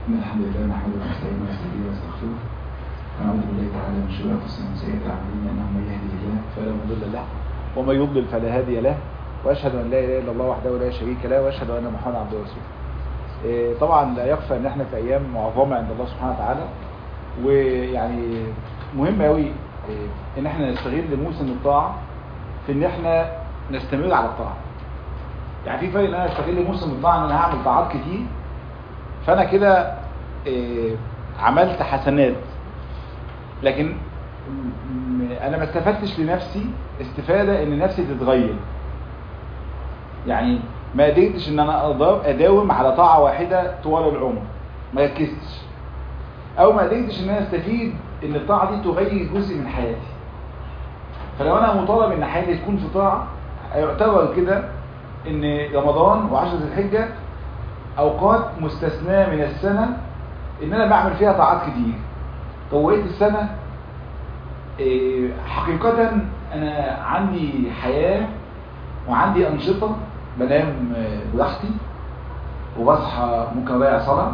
إن الحمد لله نحمده ونستعينه ونستهديه ونستغفره ونعوذ بالله تعالى من شرور أنفسنا ومن سيئات أعمالنا إنه من يهده الله فلا مضل له ومن يضلل فلا هادي له واشهد ان لا اله الا الله وحده لا شريك له واشهد ان محمدا عبده ورسوله إيه، طبعا لا يخفى ان احنا في ايام معظمه عند الله سبحانه وتعالى ويعني مهم قوي إيه، ان احنا نستغل موسم الطاعه في ان احنا نستمر على الطاعه يعني في فرق ان انا استغل موسم الطاعه ان انا هعمل طاعات كتير فانا كده إيه، عملت حسنات لكن م- م- انا ما استفدتش لنفسي استفادة ان نفسي تتغير يعني ما قدرتش ان انا أضا- اداوم على طاعة واحدة طوال العمر ما ركزتش او ما قدرتش ان انا استفيد ان الطاعة دي تغير جزء من حياتي فلو انا مطالب ان حياتي تكون في طاعة يعتبر كده ان رمضان وعشرة الحجة اوقات مستثناة من السنة ان انا بعمل فيها طاعات كتير طويت السنة إيه، حقيقة أنا عندي حياة وعندي أنشطة بنام آه، براحتي وبصحى ممكن أضيع صلاة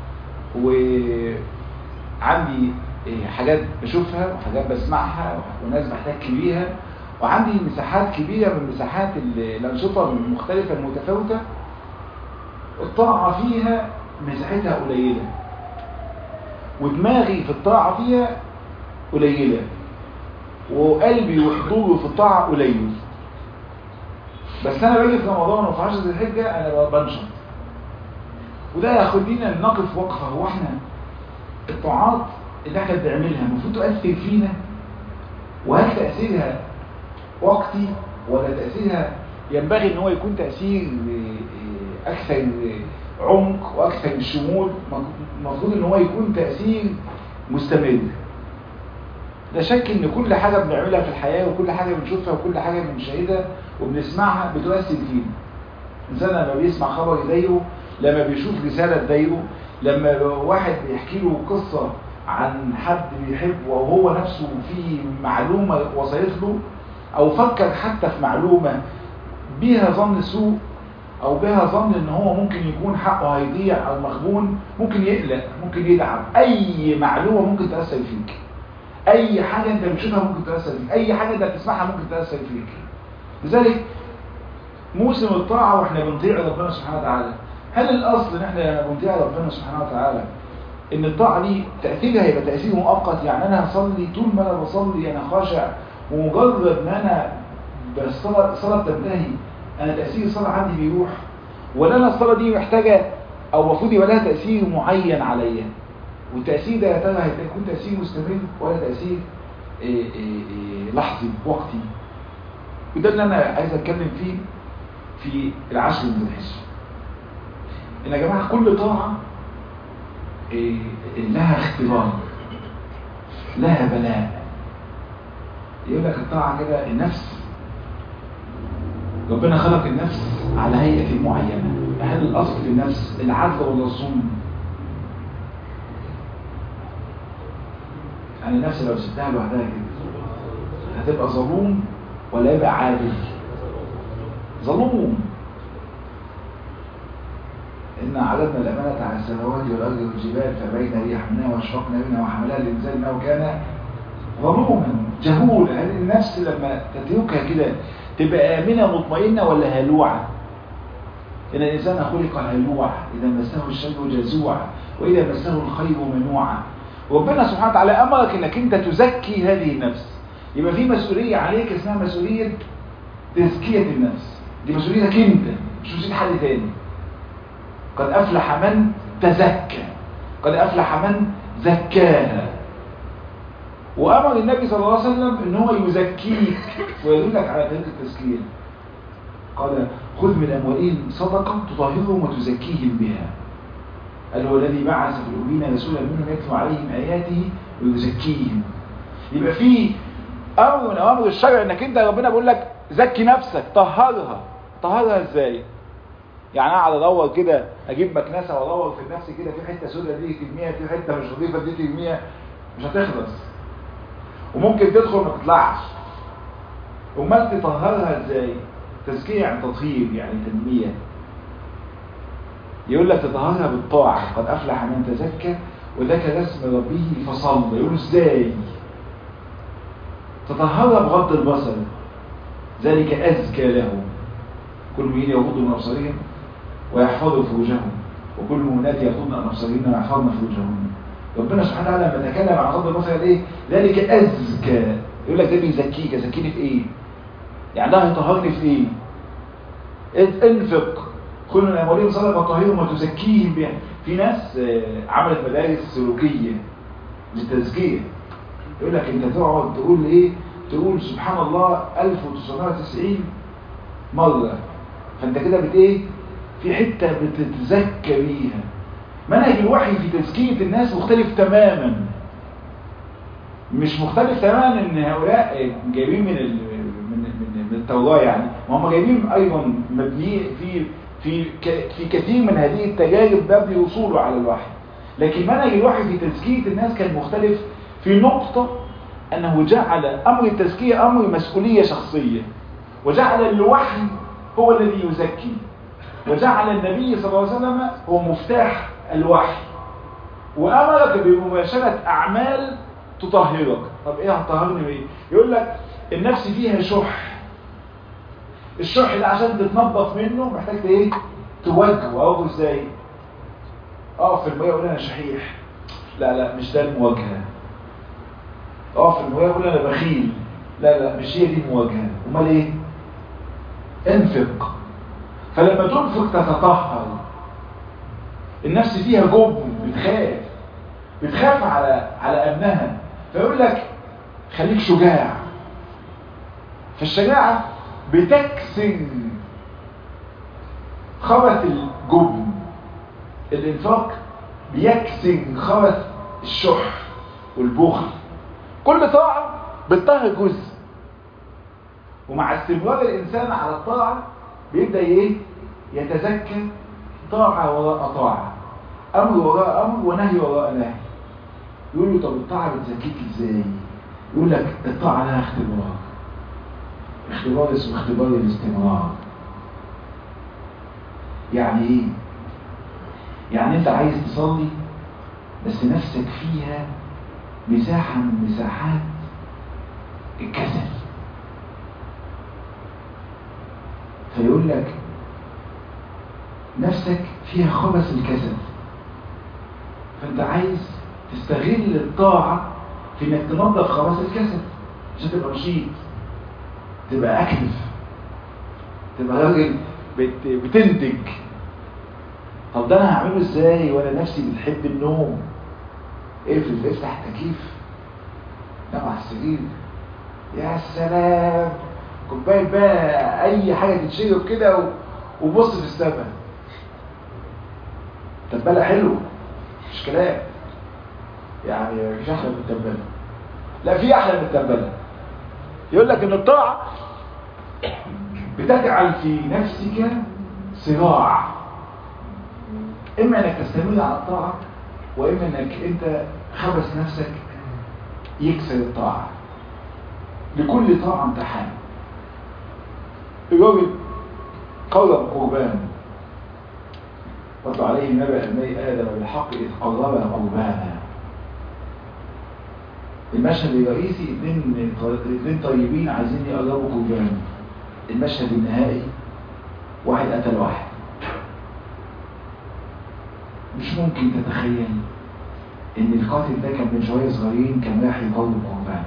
وعندي إيه، حاجات بشوفها وحاجات بسمعها وناس بحتك بيها وعندي مساحات كبيرة من مساحات ال- الأنشطة المختلفة المتفاوتة الطاعة فيها مساحتها قليلة ودماغي في الطاعة فيها قليلة وقلبي وحضوره في الطاعة قليل بس أنا باجي في رمضان وفي عشرة الحجة أنا بنشط وده ياخدينا نقف وقفة هو احنا الطاعات اللي احنا بنعملها المفروض تؤثر فينا وهل تأثيرها وقتي ولا تأثيرها ينبغي ان هو يكون تأثير آه، آه، أكثر عمق وأكثر شمول المفروض ان هو يكون تأثير مستمر لا شك ان كل حاجة بنعملها في الحياة وكل حاجة بنشوفها وكل حاجة بنشاهدها وبنسمعها بتؤثر فينا الإنسان لما بيسمع خبر يضايقه لما بيشوف رسالة تضايقه لما واحد بيحكي له قصة عن حد بيحبه وهو نفسه في معلومة وصلت له أو فكر حتى في معلومة بيها ظن سوء أو بها ظن إن هو ممكن يكون حقه هيضيع أو مخبون ممكن يقلق ممكن يتعب أي معلومة ممكن تأثر فيك اي حاجة انت بتشوفها ممكن تأثر فيك اي حاجة انت بتسمعها ممكن تأثر فيك لذلك موسم الطاعة واحنا بنطيع ربنا سبحانه وتعالى هل الاصل ان احنا لما بنطيع ربنا سبحانه وتعالى ان الطاعة دي تأثيرها هيبقى تأثير مؤقت يعني انا هصلي طول ما انا بصلي انا خاشع ومجرد ما انا بالصلاة الصلاة بتنتهي انا تأثير الصلاة عندي بيروح ولا انا الصلاة دي محتاجة او المفروض يبقى لها تأثير معين عليا والتأثير ده يا ترى هيكون تأثير مستمر ولا تأثير إيه إيه إيه لحظي وقتي وده اللي أنا عايز أتكلم فيه في العشر من الحج إن يا جماعة كل طاعة إيه لها اختبار لها بلاء يقول لك الطاعة كده النفس ربنا خلق النفس على هيئة معينة هل الأصل في النفس العدل ولا الظلم يعني النفس لو سبتها لوحدها كده هتبقى ظلوم ولا يبقى عادل ظلوم إن عرضنا الأمانة على السماوات والأرض والجبال فبين أن يحملناها وأشفقنا منها وحملها الإنسان إنه كان ظلوما جهولا هل النفس لما تتركها كده تبقى آمنة مطمئنة ولا هلوعة إن الإنسان خلق هلوعا إذا مسه الشر جزوعا وإذا مسه الخير منوعا ربنا سبحانه وتعالى أمرك إنك أنت تزكي هذه النفس يبقى في مسؤولية عليك اسمها مسؤولية تزكية النفس دي مسؤوليتك أنت مش مسؤولية حد تاني قد أفلح من تزكى قد أفلح من زكاها وأمر النبي صلى الله عليه وسلم إن هو يزكيك ويدلك على طريق التزكية قال خذ من أموالهم صدقة تطهرهم وتزكيهم بها قال هو الذي بعث في الأمين رسولا منهم يتلو عليهم آياته ويزكيهم يبقى في أمر من أوامر الشرع إنك أنت ربنا بيقول لك زكي نفسك طهرها طهرها إزاي؟ يعني أقعد أدور كده أجيب مكنسة وأدور في النفس كده في حتة سوداء دي ترميها في حتة مش نظيفة دي ترميها مش هتخلص وممكن تدخل ما تطلعش أمال تطهرها إزاي؟ تزكية يعني تطهير يعني تنمية يقول لك تطهرها بالطاعة قد أفلح من تزكى وذكر اسم ربه فصلى يقول ازاي تطهرها بغض البصر ذلك أزكى له كل مين يغض من أبصارهم ويحفظوا فروجهم وكل مؤمنات يغضن من أبصارهن ويحفظن فروجهن ربنا سبحانه وتعالى لما تكلم عن غض البصر قال ايه ذلك أزكى يقول لك ده بيزكيك يزكيني في ايه يعني ده هيطهرني في ايه إذ انفق كل من اموالهم صدقه طهيرهم وتزكيهم بها في ناس عملت مدارس سلوكيه للتزكيه يقول لك انت تقعد تقول ايه تقول سبحان الله 1990 مره فانت كده بت ايه في حته بتتزكى بيها منهج الوحي في تزكيه الناس مختلف تماما مش مختلف تماما ان هؤلاء جايبين من ال... من من من التوراة يعني وهم جايبين ايضا مبني في في ك... في كثير من هذه التجارب مبني وصوله على الوحي لكن منهج الوحي في تزكية الناس كان مختلف في نقطة انه جعل امر التزكية امر مسؤولية شخصية وجعل الوحي هو الذي يزكي وجعل النبي صلى الله عليه وسلم هو مفتاح الوحي وامرك بمباشرة اعمال تطهرك طب ايه هتطهرني بايه يقول لك النفس فيها شح الشح ده عشان تتنظف منه محتاج ايه تواجهه اواجهه ازاي اقف في الميه اقول انا شحيح لا لا مش ده المواجهه اقف في الميه اقول انا بخيل لا لا مش هي دي المواجهه امال ايه انفق فلما تنفق تتطهر النفس فيها جبن بتخاف بتخاف على على ابنها فيقول لك خليك شجاع فالشجاعة بتكسر خبث الجبن الانفاق بيكسر خبث الشح والبخل كل طاعة بتطهر جزء ومع استمرار الإنسان على الطاعة بيبدأ ايه يتزكى طاعة وراء طاعة أمر وراء أمر ونهي وراء نهي يقول له طب الطاعة بتزكيك ازاي يقول لك الطاعة لها اختبار اختبار اسمه اختبار الاستمرار يعني ايه يعني انت عايز تصلي بس نفسك فيها مساحة من مساحات الكسل فيقول لك نفسك فيها خبث الكسل فانت عايز تستغل الطاعة في انك تنظف خبث الكسل عشان تبقى نشيط تبقى اكتف تبقى راجل بت... بتنتج طب ده انا هعمله ازاي وانا نفسي بتحب النوم اقفل افتح التكييف نام على السرير يا سلام كوبايه بقى اي حاجه تتشرب كده و... وبص في السماء تباله حلو مش كلام يعني مفيش احلى من التباله لا في احلى من التباله يقول لك ان الطاعه بتجعل في نفسك صراع اما انك تستمر على الطاعه واما انك انت خبث نفسك يكسر الطاعه لكل طاعه امتحان الراجل قرب قربان واتلو عليه نبأ ابني آدم بالحق إذ قربا قربانا المشهد الرئيسي اثنين اثنين طيبين عايزين يقربوا قربان المشهد النهائي واحد قتل واحد مش ممكن تتخيل ان القاتل ده كان من شويه صغيرين كان رايح يقرب قربان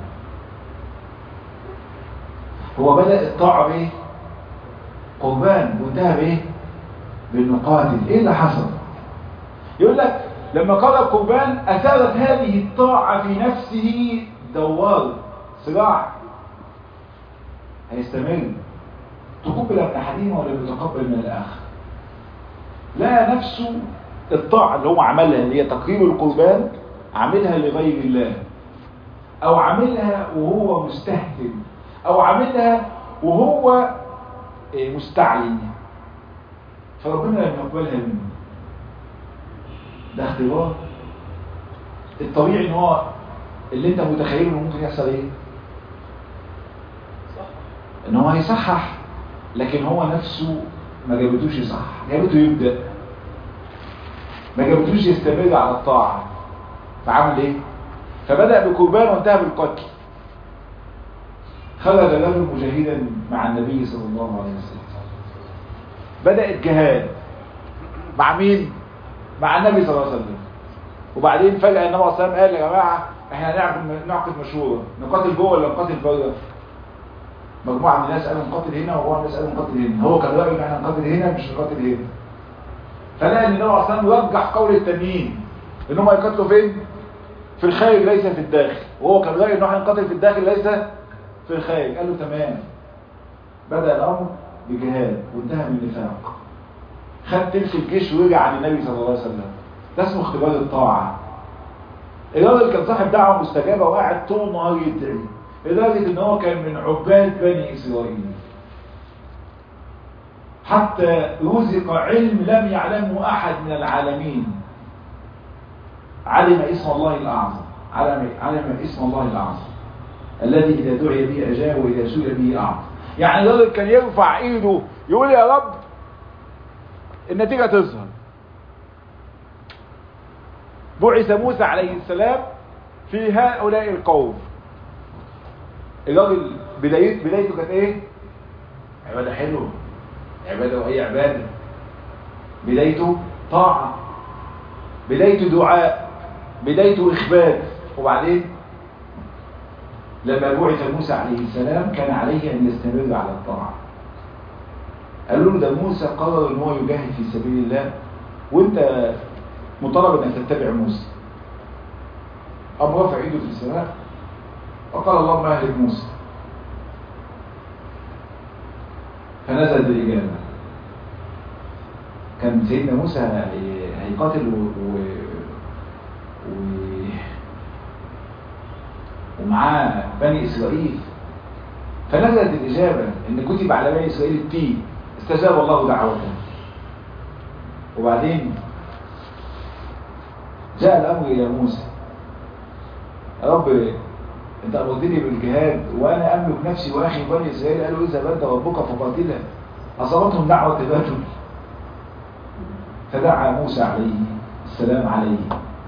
هو بدأ الطاعة بايه قربان وانتهى بايه بانه قاتل ايه اللي حصل يقول لك لما قرب قربان اثارت هذه الطاعة في نفسه دوار صراع هيستمر تقبل من احدهما ولا يتقبل من الاخر لا نفسه الطاعة اللي هو عملها اللي هي تقريب القربان عاملها لغير الله او عاملها وهو مستهتر او عاملها وهو مستعلن فربنا لم يقبلها منه ده اختبار الطبيعي ان هو اللي انت متخيله انه ممكن يحصل ايه ان هو هيصحح لكن هو نفسه ما جابتوش يصحح جابته يبدأ ما جابتوش يستمر على الطاعة فعمل ايه فبدأ بقربان وانتهى بالقتل خرج رجل مجاهدا مع النبي صلى الله عليه وسلم بدأ الجهاد مع مين مع النبي صلى الله عليه وسلم وبعدين فجأة النبي صلى الله عليه وسلم قال يا جماعة احنا هنعقد نعقد مشورة نقاتل جوه ولا نقاتل بره مجموعة من الناس قالوا نقاتل هنا ومجموعة من الناس قالوا نقاتل هنا هو كان رأيه ان احنا نقاتل هنا مش نقاتل هنا فلقى ان النبي صلى الله عليه وسلم رجح قول التانيين ان هم يقاتلوا فين في الخارج ليس في الداخل وهو كان رأيه ان احنا نقاتل في الداخل ليس في الخارج قال له تمام بدأ الأمر بجهاد وانتهى بالنفاق خد تلك الجيش ورجع عن النبي صلى الله عليه وسلم ده اسمه اختبار الطاعة الراجل كان صاحب دعوة مستجابة وقاعد طول النهار يدعي لدرجة ان هو كان من عباد بني اسرائيل حتى رزق علم لم يعلمه احد من العالمين علم اسم الله الاعظم علم, علم اسم الله الاعظم الذي اذا دعي به اجاب واذا سئل به اعطى يعني الراجل كان يرفع ايده يقول يا رب النتيجة تظهر بعث موسى عليه السلام في هؤلاء القوم الراجل بدايته بدايته كانت ايه عباده حلوه عباده واي عباده بدايته طاعه بدايته دعاء بدايته اخبات وبعدين لما بعث موسى عليه السلام كان عليه ان يستمر على الطاعه قالوا له ده موسى قرر ان هو يجاهد في سبيل الله وانت مطالب انك تتبع موسى قام رافع ايده في السماء وقال اللهم اهلك موسى فنزل بالاجابه كان سيدنا موسى هيقاتل و... و... و... ومعاه بني اسرائيل فنزلت الاجابه ان كتب على بني اسرائيل التين استجاب الله دعوته وبعدين جاء الامر الى موسى يا رب انت امرتني بالجهاد وانا املك نفسي واخي بني اسرائيل قالوا اذا انت ربك فقاتلا اصابتهم دعوه رجل فدعا موسى عليه السلام عليه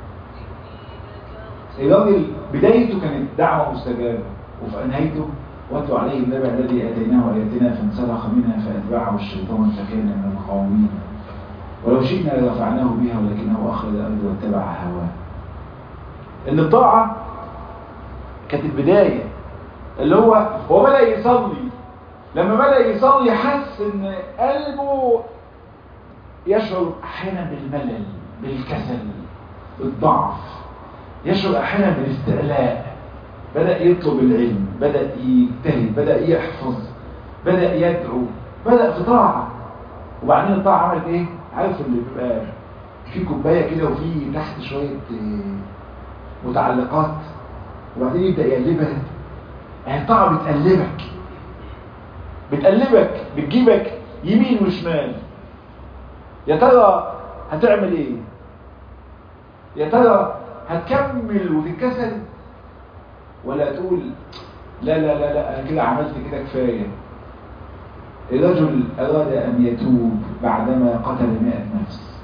الراجل بدايته كانت دعوه مستجابه وفي نهايته واتلو عليه النبع الذي اتيناه اياتنا فانسلخ منها فاتبعه الشيطان فكان من الغاوين ولو شئنا لرفعناه بها ولكنه اخرج الارض واتبع هواه ان الطاعه كانت البدايه اللي هو هو بدا يصلي لما بدا يصلي حس ان قلبه يشعر احيانا بالملل بالكسل بالضعف يشعر احيانا بالاستعلاء بدأ يطلب العلم بدأ يجتهد بدأ يحفظ بدأ يدعو بدأ في طاعة وبعدين الطاعة عملت ايه عارف اللي بيبقى في كوباية كده وفي تحت شوية متعلقات وبعدين يبدأ يقلبها يعني الطاعة بتقلبك بتقلبك بتجيبك يمين وشمال يا ترى هتعمل ايه يا ترى هتكمل وتتكسل ولا تقول لا لا لا لا انا كده عملت كده كفايه الرجل اراد ان يتوب بعدما قتل 100 نفس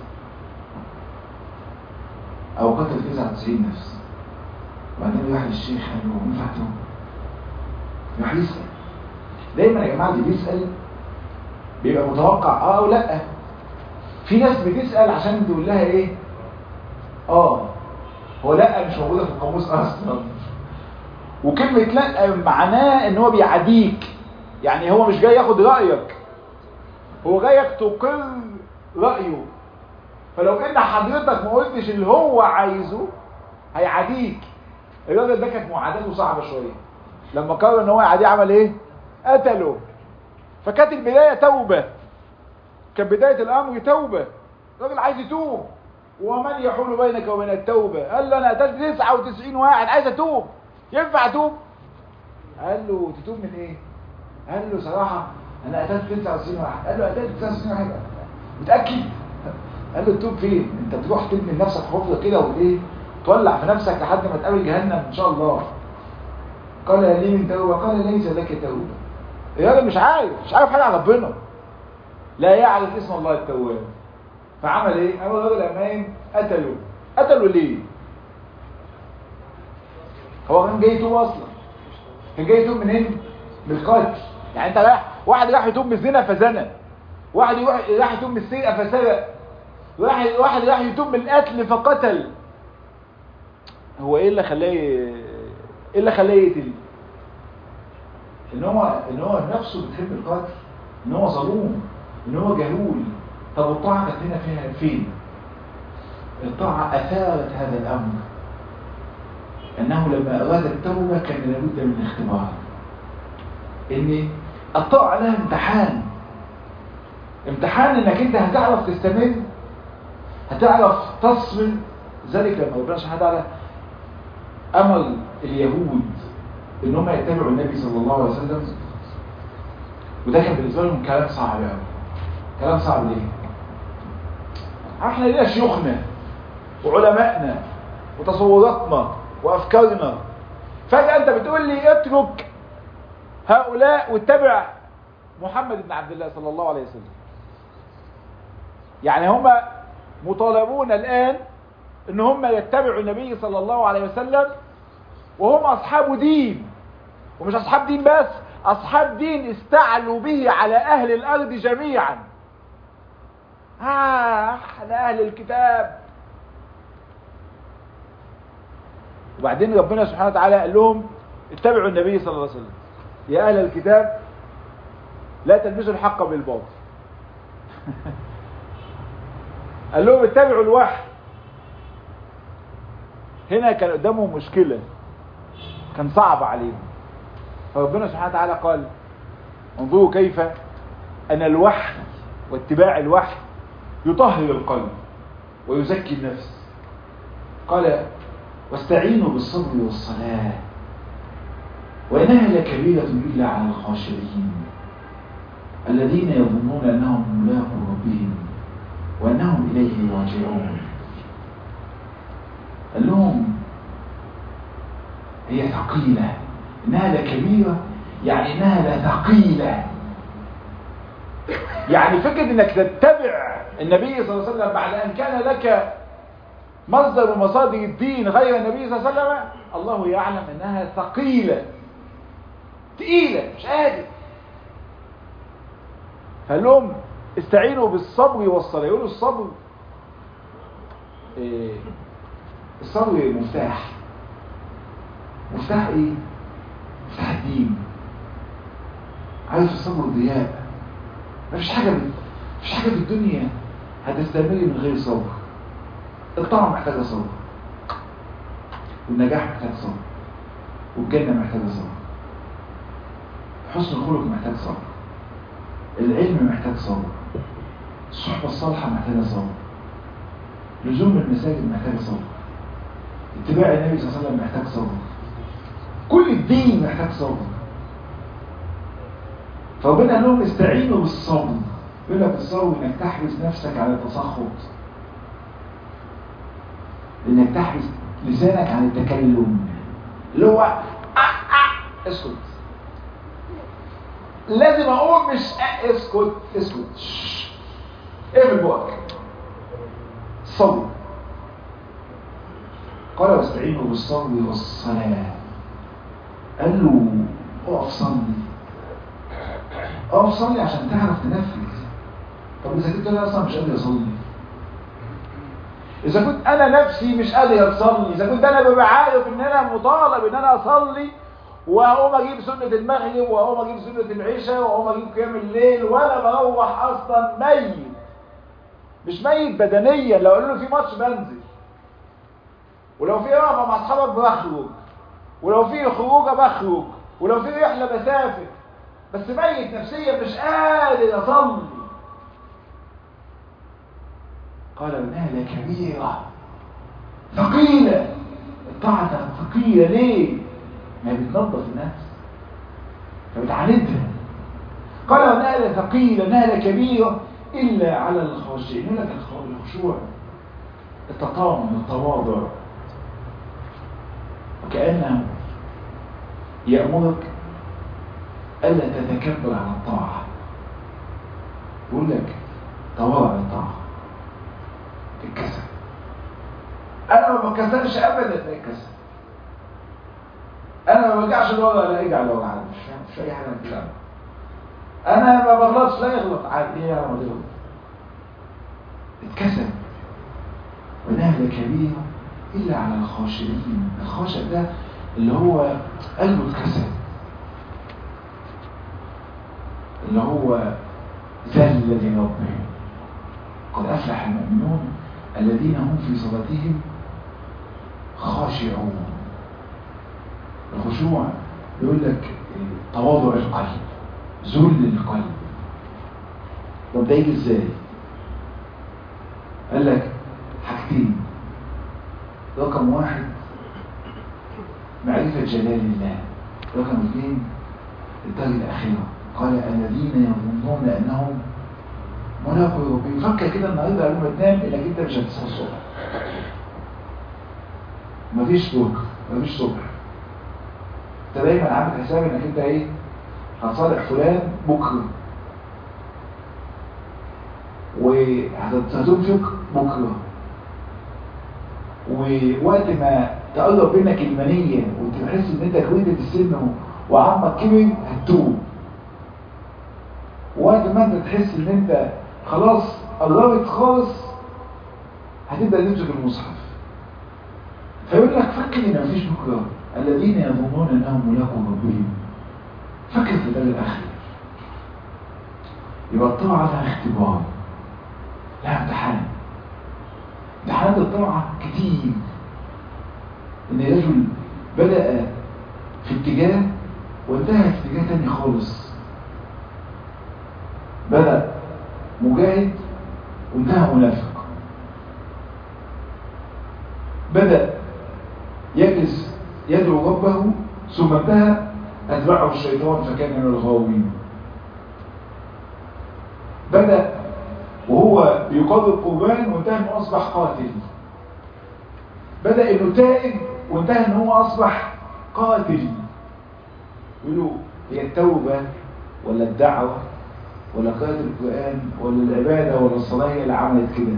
او قتل 99 نفس وبعدين راح للشيخ قال له ينفع توب راح يسال دايما يا جماعه اللي بيسال بيبقى متوقع اه او لا في ناس بتسال عشان تقول لها ايه اه هو لا مش موجوده في القاموس اصلا وكلمة لا معناه ان هو بيعاديك يعني هو مش جاي ياخد رأيك هو جايك تقر رأيه فلو ان حضرتك ما قلتش اللي هو عايزه هيعاديك الراجل ده كانت معاداته صعبة شوية لما قرر ان هو يعاديه عمل ايه قتله فكانت البداية توبة كانت بداية الامر توبة الراجل عايز يتوب ومن يحول بينك وبين التوبة قال له انا قتلت 99 واحد عايز اتوب ينفع اتوب قال له تتوب من ايه قال له صراحة انا قتلت 99 واحد قال له قتلت 99 واحد متأكد قال له تتوب فين انت تروح تبني لنفسك حفرة كده وايه تولع في نفسك لحد ما تقابل جهنم ان شاء الله قال لي من توبة قال ليس لك توبة الراجل مش عارف مش عارف حاجة عن ربنا لا يعرف اسم الله التواب فعمل ايه اول راجل امام قتله قتله ليه هو كان جاي يتوب اصلا كان جاي يتوب منين من القتل يعني انت رايح واحد راح يتوب من الزنا فزنى واحد يروح راح يتوب من السرقه فسرق واحد واحد راح يتوب من القتل فقتل هو ايه اللي خلاه ايه اللي خلاه يقتل ان هو ان هو نفسه بتحب القتل ان هو ظلوم ان هو جهول طب الطاعه كانت هنا فيها فين الطاعه اثارت هذا الامر انه لما اراد التوبه كان لابد من اختبار ان الطاعه لها امتحان امتحان انك انت هتعرف تستمر هتعرف تصبر ذلك لما ربنا سبحانه وتعالى امر اليهود ان هم يتبعوا النبي صلى الله عليه وسلم وده كان بالنسبه لهم كلام صعب قوي كلام صعب ليه احنا لينا شيوخنا وعلمائنا وتصوراتنا وافكارنا فجاه انت بتقول لي اترك هؤلاء واتبع محمد بن عبد الله صلى الله عليه وسلم يعني هم مطالبون الآن ان هم يتبعوا النبي صلى الله عليه وسلم وهم أصحاب دين ومش أصحاب دين بس أصحاب دين استعلوا به على أهل الأرض جميعا آه احنا أهل الكتاب وبعدين ربنا سبحانه وتعالى قال لهم اتبعوا النبي صلى الله عليه وسلم يا أهل الكتاب لا تلبسوا الحق بالباطل قال لهم اتبعوا الوحي هنا كان قدامهم مشكلة كان صعب عليهم فربنا سبحانه وتعالى قال انظروا كيف أن الوحي واتباع الوحي يطهر القلب ويزكي النفس قال واستعينوا بالصبر والصلاة وإنها لكبيرة إلا على الخاشعين الذين يظنون أنهم ملاقوا ربهم وأنهم إليه راجعون قال لهم هي ثقيلة إنها لكبيرة يعني إنها لثقيلة يعني فكرة انك تتبع النبي صلى الله عليه وسلم بعد ان كان لك مصدر من مصادر الدين غير النبي صلى الله عليه وسلم الله يعلم انها ثقيلة تقيلة مش قادر فقال لهم استعينوا بالصبر والصلاة يقولوا الصبر إيه الصبر مفتاح مفتاح ايه مفتاح الدين عارف الصبر ضياء مفيش حاجة مفيش حاجة في الدنيا هتستمر من غير صبر الطاعة محتاجة صبر والنجاح محتاج صبر والجنة محتاجة صبر حسن الخلق محتاج صبر العلم محتاج صبر الصحبة الصالحة محتاجة صبر لزوم المساجد محتاج صبر اتباع النبي صلى الله عليه وسلم محتاج صبر كل الدين محتاج صبر فربنا قال لهم استعينوا بالصبر يقول لك الصبر انك تحبس نفسك على التسخط انك تحبس لسانك عن التكلم اللي هو آه آه اسكت لازم اقول مش آه اسكت اسكت اقفل بقك صبر قال واستعينوا بالصبر والصلاة قال له اقف صلي اقف صلي عشان تعرف تنفذ طب اذا كنت انا اصلا مش قادر اصلي اذا كنت انا نفسي مش قادر اصلي اذا كنت انا ببقى عارف ان انا مطالب ان انا اصلي واقوم اجيب سنة المغرب واقوم اجيب سنة العشاء واقوم اجيب قيام الليل وانا بروح اصلا ميت مش ميت بدنيا لو قالوا له في ماتش بنزل ولو في رغبة مع اصحابك بخرج ولو في خروجه بخرج ولو في رحلة بسافر بس ميت نفسيا مش قادر اصلي قال انها لكبيرة ثقيلة الطاعة ثقيلة ليه؟ ما هي بتنظف النفس فبتعاندها قال انها لثقيلة انها لكبيرة الا على الخاشعين يقول لك الخشوع التطامن التواضع وكأنه يأمرك ألا تتكبر على الطاعة يقول لك تواضع للطاعة الكسل انا ما بتكسلش ابدا من الكسل انا ما برجعش لورا لا ارجع لورا عادي مش فاهم مش اي حاجه من الكلام انا ما بغلطش لا يغلط عادي ايه انا ما تغلط اتكسل ونهل كبير الا على الخاشعين الخاشع ده اللي هو قلبه اتكسل اللي هو ذل لربه قد افلح المؤمنون الذين هم في صلاتهم خاشعون الخشوع يقول لك تواضع القلب ذل القلب طب ده يجي ازاي قال لك حاجتين رقم واحد معرفة جلال الله رقم اثنين الدار الأخيرة قال الذين يظنون أنهم ملاقوا ربهم فكر كده النهارده قبل ما تنام انك انت مش هتصحى الصبح مفيش بكره مفيش صبح انت دايما عامل حساب انك انت ايه هتصالح فلان بكره وهتنفق بكره ووقت ما تقرب منك المنية وتحس ان انت كويتة السن وعمك كبر هتتوب وقت ما انت تحس ان انت خلاص قربت خالص هتبدأ تمسك المصحف فيقول لك فكر ان مفيش بكره الذين يظنون انهم ملاقوا ربهم فكر في الدار الاخير يبقى الطاعه لها اختبار لها امتحان امتحانات الطاعه كتير ان رجل بدا في اتجاه وانتهى في اتجاه تاني خالص بدا مجاهد وانتهى منافق بدا يجلس يدعو ربه ثم انتهى أتبعه الشيطان فكان من الغاوين بدأ وهو بيقرب قربان وانتهى انه أصبح قاتل بدأ انه تائب وانتهى انه هو أصبح قاتل يقولوا هي التوبة ولا الدعوة ولا قراءة القرآن ولا العبادة ولا الصلاة هي اللي عملت كده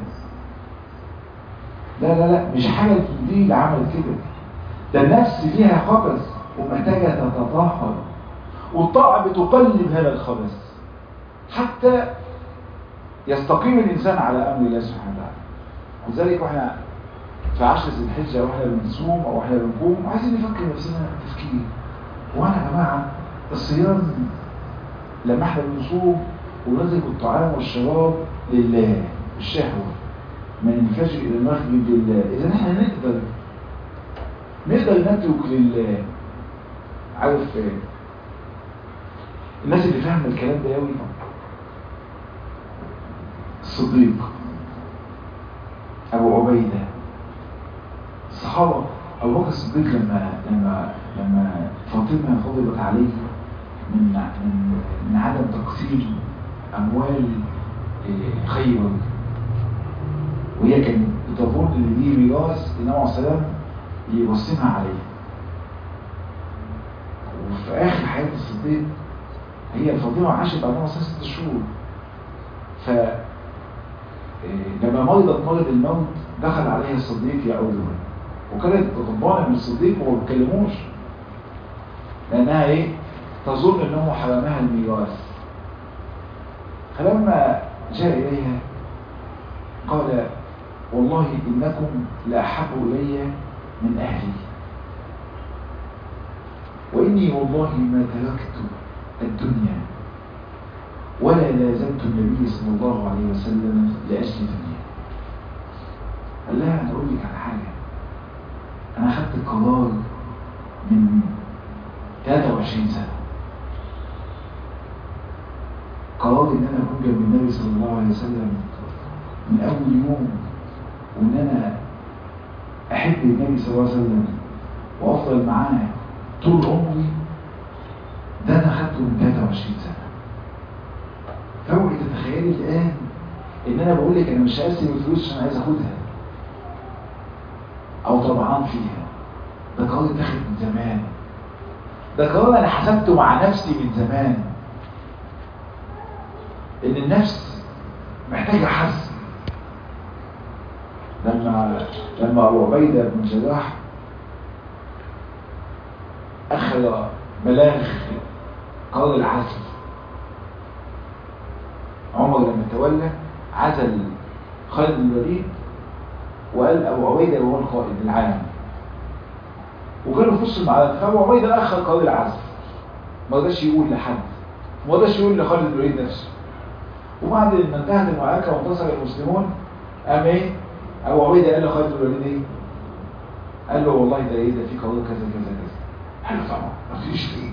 لا لا لا مش حاجة دي اللي عملت كده ده النفس فيها خبث ومحتاجة تتطهر والطاعة بتقلب هذا الخبث حتى يستقيم الإنسان على أمر الله سبحانه وتعالى وذلك واحنا في عشر ذي الحجة واحنا بنصوم أو واحنا بنقوم وعايزين نفكر نفسنا تفكير وانا يا جماعة الصيام لما احنا بنصوم ونترك الطعام والشراب لله الشهوة ما ينفجر إلى المخرج لله إذا احنا نقدر نقدر نترك لله عارف الناس اللي فاهمه الكلام ده قوي الصديق ابو عبيده الصحابه ابو بكر الصديق لما لما لما فاطمه غضبت عليه من من من عدم تقسيم اموال خيبر وهي كانت بتظن ان دي ميراث النبي عليه السلام يوصيها عليه وفي اخر حياه الصديق هي فاطمه عاشت بعد ما ست شهور ف لما مرضت مرض الموت دخل عليها الصديق يعودها وكانت غضبانه من الصديق وما بيتكلموش لانها ايه تظن ان هو حرمها الميراث فلما جاء اليها قال والله انكم لاحب الي من اهلي واني والله ما تركت الدنيا ولا لازمت النبي صلى الله عليه وسلم لاجل دنيا قال لها انا اقول لك على حاجه انا خدت قرار من 23 سنه قرار ان انا اكون جنب النبي صلى الله عليه وسلم من اول يوم وان انا احب النبي صلى الله عليه وسلم وافضل معاه طول عمري ده انا خدته من 23 سنه فوقي تتخيلي الان ان انا بقول لك انا مش هقسم الفلوس عشان عايز اخدها او طبعا فيها ده قرار اتاخد من زمان ده قرار انا حسبته مع نفسي من زمان ان النفس محتاجه حزم لما لما ابو عبيده بن جراح اخذ بلاغ قرار العزل عمر لما تولى عزل خالد بن الوليد وقال ابو عبيده هو القائد العام وكانوا في وسط المعركه فابو عبيده اخر قرار العزل ما رضاش يقول لحد ما رضاش يقول لخالد بن الوليد نفسه وبعد ما انتهت المعركه وانتصر المسلمون قام ايه ابو عبيده قال لخالد بن الوليد ايه قال له والله ده ايه ده في قرار كذا كذا كذا قال له طبعا ما فيش ايه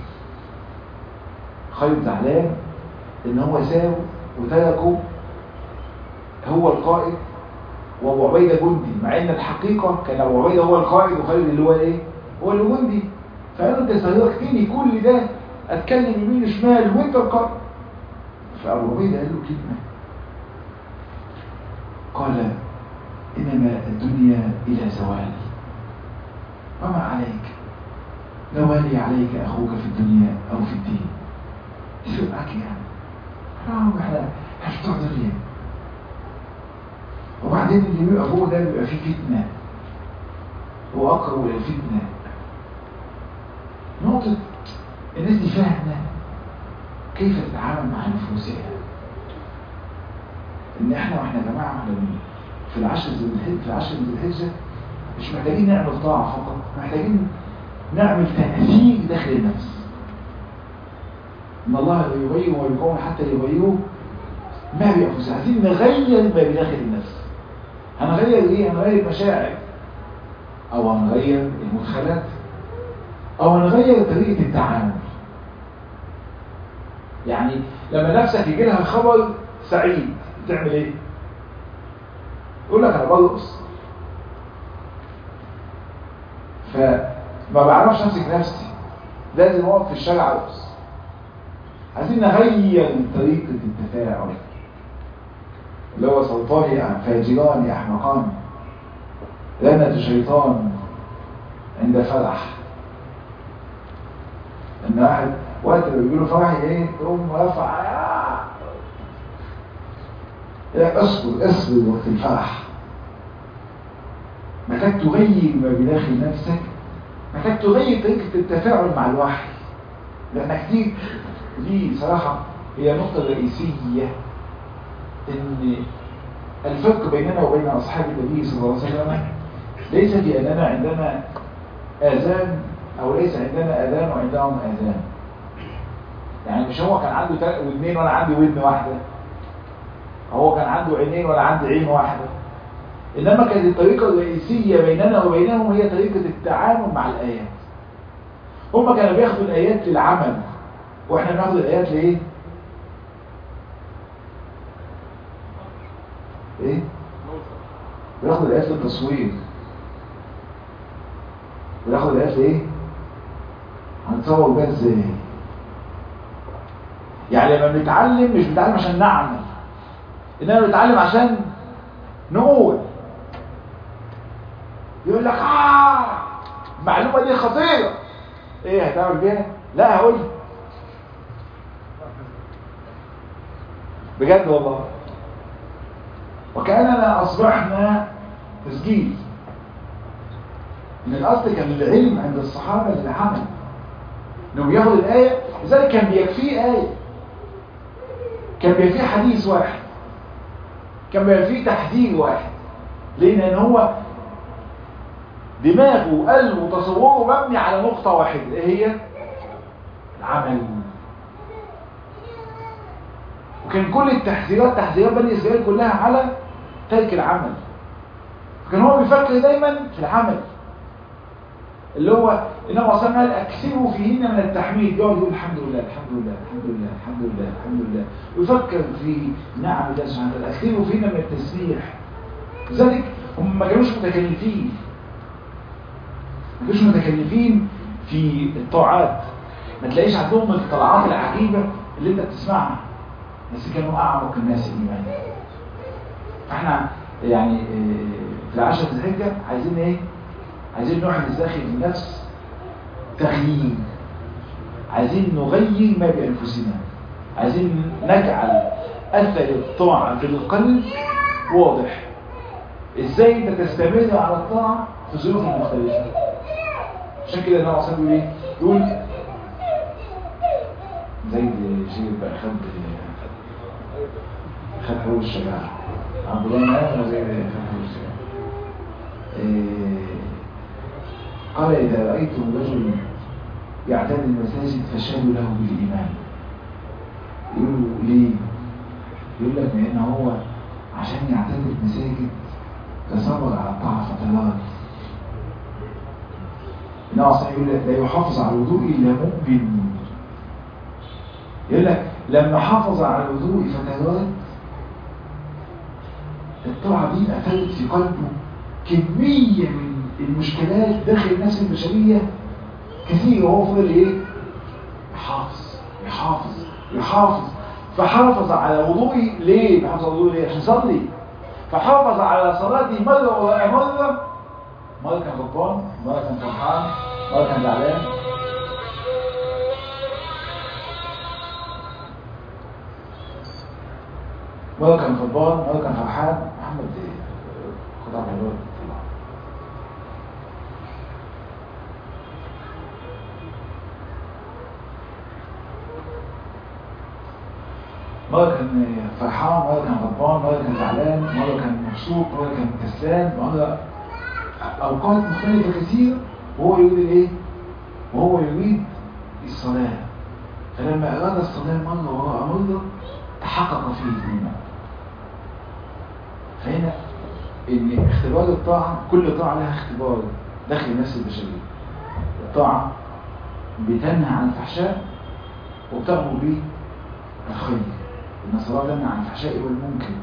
خالد زعلان ان هو ساب وتركه هو القائد وابو عبيده جندي مع ان الحقيقه كان ابو عبيده هو القائد وخالد اللي هو ايه هو اللي جندي فقالوا انت سيركتني كل ده اتكلم يمين وشمال وانت القائد فابو عبيده قال له كلمه قال انما الدنيا الى زوال وما عليك لو ولي عليك اخوك في الدنيا او في الدين يفرق معاك يعني اه احنا احنا بتوع دنيا وبعدين اللي بيبقى فوق ده بيبقى فيه فتنه هو اقرب الى الفتنه نقطه الناس دي فاهمه كيف تتعامل مع نفوسها ان احنا واحنا يا جماعه احنا في العشر ذي الحجه في العشر ذي الحجه مش محتاجين نعمل طاعه فقط محتاجين نعمل تاثير داخل النفس ان الله لا يغير ما بقوم حتى يغيروا ما بانفسهم عايزين نغير ما بداخل النفس هنغير ايه هنغير المشاعر او هنغير المدخلات او هنغير طريقه التعامل يعني لما نفسك يجي لها خبر سعيد تعمل ايه يقول لك انا برقص فما بعرفش امسك نفسي لازم اقف في الشارع ارقص عايزين نغير طريقه التفاعل اللي هو صوتان فاجران احمقان لنة شيطان عند فرح ان واحد وقت اللي بيقولوا فرحي ايه تقوم رفع يا اصبر اصبر وقت الفرح محتاج تغير ما بداخل نفسك محتاج تغير طريقة التفاعل مع الوحي لأن كتير دي صراحة هي نقطة رئيسية إن الفرق بيننا وبين أصحاب النبي صلى الله عليه وسلم ليس في أننا عندنا آذان أو ليس عندنا آذان وعندهم آذان يعني مش هو كان عنده ودنين وأنا عندي ودن واحدة هو كان عنده عينين وأنا عندي عين واحدة إنما كانت الطريقة الرئيسية بيننا وبينهم هي طريقة التعامل مع الآيات هم كانوا بياخدوا الآيات للعمل وإحنا بناخد الآيات لإيه؟ إيه؟ بناخد الآيات للتصوير بناخد الآيات لإيه؟ هنتصور بيها إزاي؟ يعني لما بنتعلم مش بنتعلم عشان نعمل إنما بنتعلم عشان نقول يقول لك آه المعلومة دي خطيرة ايه هتعمل بيها لا هقول بجد والله وكأننا أصبحنا تسجيل من الأصل كان العلم عند الصحابة للعمل انه بياخد الآية لذلك كان بيكفيه آية كان بيكفيه حديث واحد كان بيكفيه تحذير واحد لأن هو دماغه وقلبه وتصوره مبني على نقطة واحدة ايه هي العمل وكان كل التحذيرات تحذيرات بني اسرائيل كلها على ترك العمل فكان هو بيفكر دايما في العمل اللي هو انما وصلنا قال اكثروا فيهن من التحميد يقعد يقول الحمد لله الحمد لله الحمد لله الحمد لله الحمد لله ويفكر في نعم الله سبحانه وتعالى اكثروا فيهن من التسبيح لذلك هم ما كانوش متكلفين مش متكلفين في الطاعات ما تلاقيش عندهم الطلعات العجيبة اللي انت بتسمعها بس كانوا اعمق الناس ايمانا فاحنا يعني في العشرة الحجة عايزين ايه عايزين نحدث داخل النفس تغيير عايزين نغير ما بانفسنا عايزين نجعل اثر الطاعة في القلب واضح ازاي انت تستمر على الطاعة في ظروف مختلفة عشان كده النبي صلى الله عليه وسلم يقول زي شيء بقى خد خد حقوق الشجاعة عبد الله نعم زي خد حقوق الشجاعة قال إذا رأيتم رجل يعتني المساجد فشهدوا له بالإيمان يقولوا ليه؟ يقول لك لأن هو عشان يعتني المساجد تصبر على الطاعة فترات النبي صلى يقول لك لا يحافظ على الوضوء إلا مؤمن يقول لك لما حافظ على الوضوء فترات الطاعة دي أثرت في قلبه كمية من المشكلات داخل النفس البشرية كثير وهو فضل ايه يحافظ يحافظ يحافظ فحافظ على وضوئي ليه بحافظ على وضوئي ليه عشان صلي فحافظ على صلاتي مرة وراء مرة مرة كان غضبان مرة كان فرحان مرة كان زعلان مرة كان غضبان مرة كان فرحان محمد خد على الوقت مرة كان فرحان مرة كان غضبان مرة كان زعلان مرة كان مبسوط مرة كان كسلان مرة أوقات مختلفة كثير وهو يريد الإيه؟ وهو يريد الصلاة فلما أراد الصلاة مرة وراء مرة تحقق فيه الإيمان فهنا إن اختبار الطاعة كل طاعة لها اختبار داخل النفس البشرية الطاعة بتنهى عن الفحشاء وبتأمر به الخير إن الصلاة تنهى عن الفحشاء والمنكر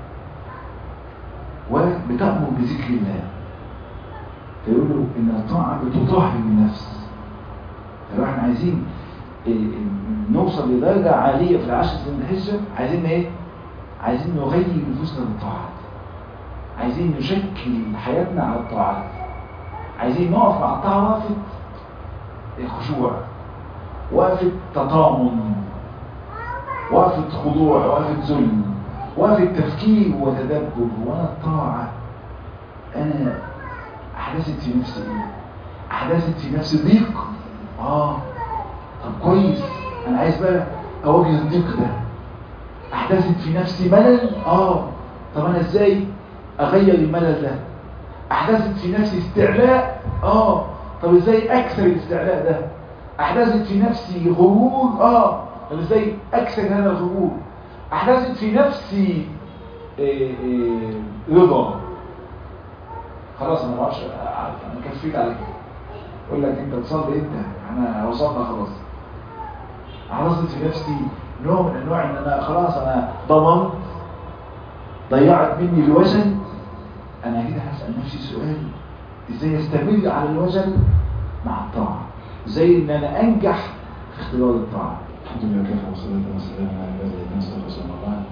وبتأمر بذكر الله فيقولوا إن الطاعة بتطهر النفس فلو احنا عايزين نوصل لدرجة عالية في العشر سنين الحجة عايزين ايه؟ عايزين نغير نفوسنا بالطاعات عايزين نشكل حياتنا على الطاعات عايزين نقف مع الطاعة وقفة الخشوع وقفة تطامن وقفة خضوع وقفة ذل وقفة تفكير وتدبر وانا الطاعة انا احدثت في نفسي ايه احدثت في نفسي ضيق اه طب كويس انا عايز بقى اواجه الضيق ده احدثت في نفسي ملل اه طب انا ازاي اغير الملل ده احدثت في نفسي استعلاء اه طب ازاي اكسر الاستعلاء ده احدثت في نفسي غرور اه طب ازاي اكسر هذا الغرور احدثت في نفسي إيه إيه رضا خلاص انا ما اعرفش انا كفيت عليك اقول لك انت تصلي انت احنا وصلنا خلاص حدثت في نفسي نوع من انواع ان انا خلاص انا ضمنت ضيعت مني الوزن انا كده هسال نفسي سؤال ازاي استمر على الوزن مع الطاعه ازاي ان انا انجح في اختبار الطاعه الحمد لله وكفى والصلاه والسلام على عباد الله صلى الله عليه وسلم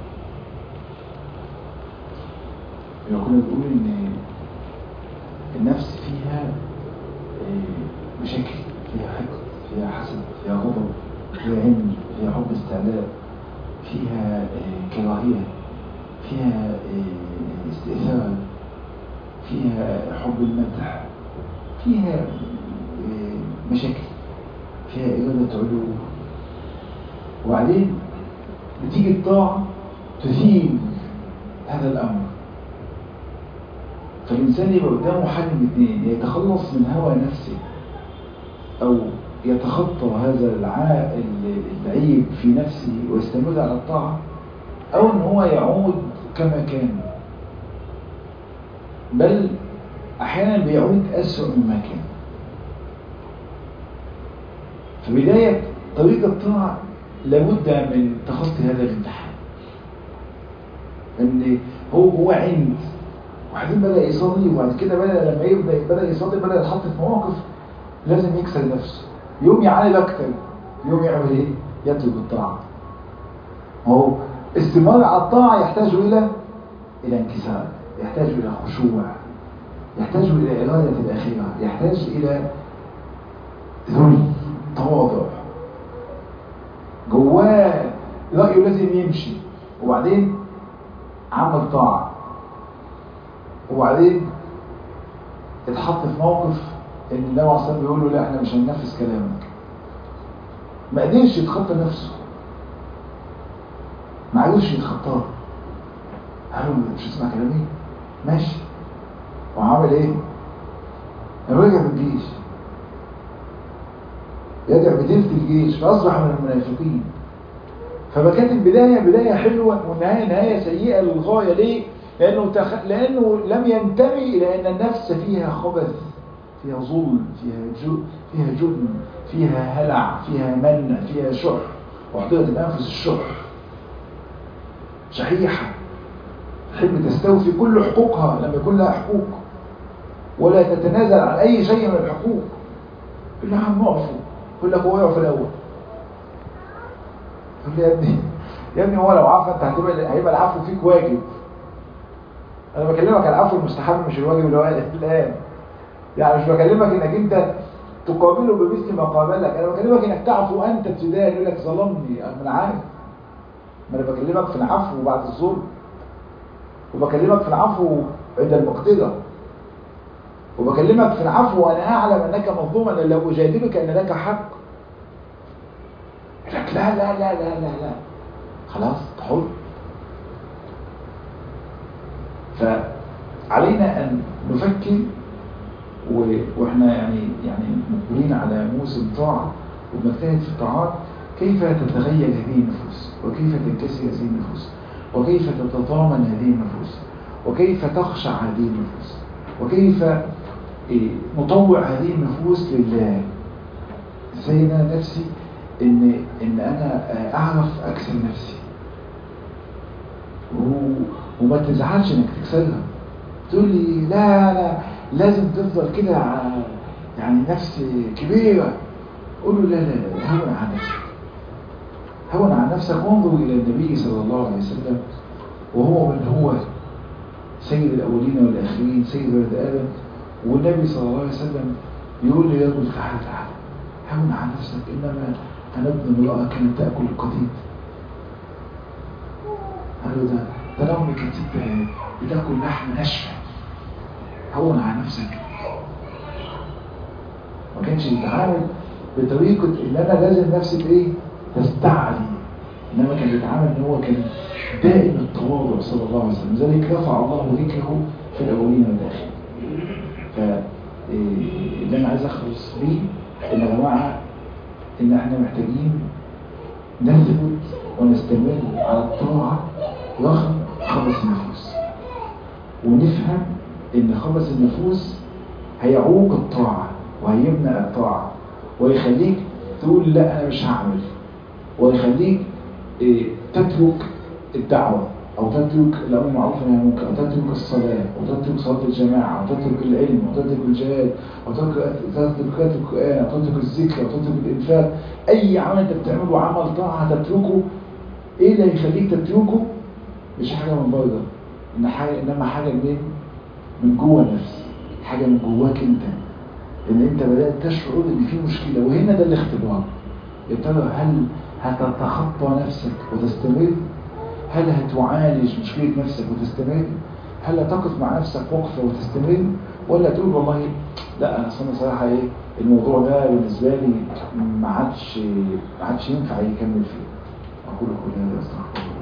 يبقى كنا بنقول ان النفس فيها مشاكل فيها حقد فيها حسد فيها غضب فيها علم فيها حب استعلاء فيها كراهية فيها استئثار فيها حب المدح فيها مشاكل فيها إرادة علو وبعدين بتيجي الطاعة تثير هذا الأمر فالإنسان يبقى قدامه حل من اثنين يتخلص من هوى نفسه أو يتخطى هذا العيب في نفسه ويستمر على الطاعة أو أن هو يعود كما كان بل أحيانا بيعود أسوأ مما كان في بداية طريق الطاعة لابد من تخطي هذا الامتحان ان هو هو عند وبعدين بدأ يصلي وبعد كده بدأ لما يبدأ بدأ يصلي بدأ يتحط في مواقف لازم يكسر نفسه يوم يعاند اكتر يوم يعمل ايه يترك الطاعة هو استمرار على الطاعة يحتاج إلى إلى انكسار يحتاج إلى خشوع يحتاج إلى إرادة الأخيرة يحتاج إلى ذل تواضع جواه رأيه لازم يمشي وبعدين عمل طاعة وبعدين اتحط في موقف ان النبي عليه الصلاه بيقول له لا احنا مش هننفذ كلامك ما قدرش يتخطى نفسه ما عرفش يتخطاه قالوا مش هتسمع كلامي ماشي وعمل ايه رجع من الجيش رجع بتلت الجيش فاصبح من المنافقين فكانت البداية بداية حلوة والنهاية نهاية سيئة للغاية ليه؟ لأنه, تخ... لأنه لم ينتمي إلى أن النفس فيها خبث فيها ظلم فيها جو... فيها جبن فيها هلع فيها من فيها شح وحضرت الأنفس الشح شحيحة تحب تستوفي كل حقوقها لما يكون لها حقوق ولا تتنازل عن أي شيء من الحقوق يقول لها عم نعفو يقول لك هو يعفو الأول تقول لي يا ابني يا ابني هو لو عفى انت هتبقى هيبقى العفو فيك واجب انا بكلمك على العفو المستحب مش الواجب اللي هو الان يعني مش بكلمك انك انت تقابله بمثل ما قابلك انا بكلمك انك تعفو انت ابتداء يقول لك ظلمني انا عارف ما انا بكلمك في العفو بعد الظلم وبكلمك في العفو عند المقتدر وبكلمك في العفو وانا اعلم انك مظلوم انا لو اجادلك ان لك حق لك لا لا لا لا لا لا خلاص حر فعلينا ان نفكر واحنا يعني يعني مقبلين على موسم طاعه وبنجتهد في الطاعات كيف تتغير هذه النفوس وكيف تنكسر هذه النفوس وكيف تتضامن هذه النفوس وكيف تخشع هذه النفوس وكيف نطوع هذه النفوس لله ازاي انا نفسي ان ان انا اعرف اكسر نفسي وما تزعلش انك تكسرها تقول لي لا لا لازم تفضل كده يعني نفس كبيرة قول له لا لا لا هون على نفسك هون على نفسك وانظر الى النبي صلى الله عليه وسلم وهو من هو سيد الاولين والاخرين سيد ولد ادم والنبي صلى الله عليه وسلم يقول لي يا رجل تعالى تعالى هون على نفسك انما انا ابن امراه كانت تاكل القطيط قال له ده ده انا امي كانت بتاكل لحم ناشفه هون على نفسك ما كانش يتعامل بطريقه ان انا لازم نفسي بايه تستعلي انما كان بيتعامل ان هو كان دائم التواضع صلى الله عليه وسلم لذلك رفع الله ذكره في الاولين والاخرين ف اللي انا عايز اخلص بيه ان يا جماعه ان احنا محتاجين نثبت ونستمر على الطاعه رغم خبث النفوس ونفهم ان خبث النفوس هيعوق الطاعه وهيمنع الطاعه ويخليك تقول لا انا مش هعمل ويخليك إيه تترك الدعوه او تترك الامر بالمعروف والنهي عن المنكر او تترك الصلاه او تترك صلاه الجماعه او تترك العلم او تترك الجهاد او تترك تترك القران او تترك الذكر او تترك الانفاق اي عمل انت بتعمله عمل طاعه تتركه ايه اللي هيخليك تتركه مش حاجه من بره ان حاجه انما حاجه من من جوه النفس حاجه من جواك انت ان انت بدات تشعر ان في مشكله وهنا ده الاختبار يا ترى هل هتتخطى نفسك وتستمر هل هتعالج مشكلة نفسك وتستمر هل هتقف مع نفسك وقفة وتستمر ولا تقول والله لا انا اصلا صراحة ايه الموضوع ده بالنسبة لي ما عادش ما عادش ينفع يكمل فيه اقول كل هذا استغفر الله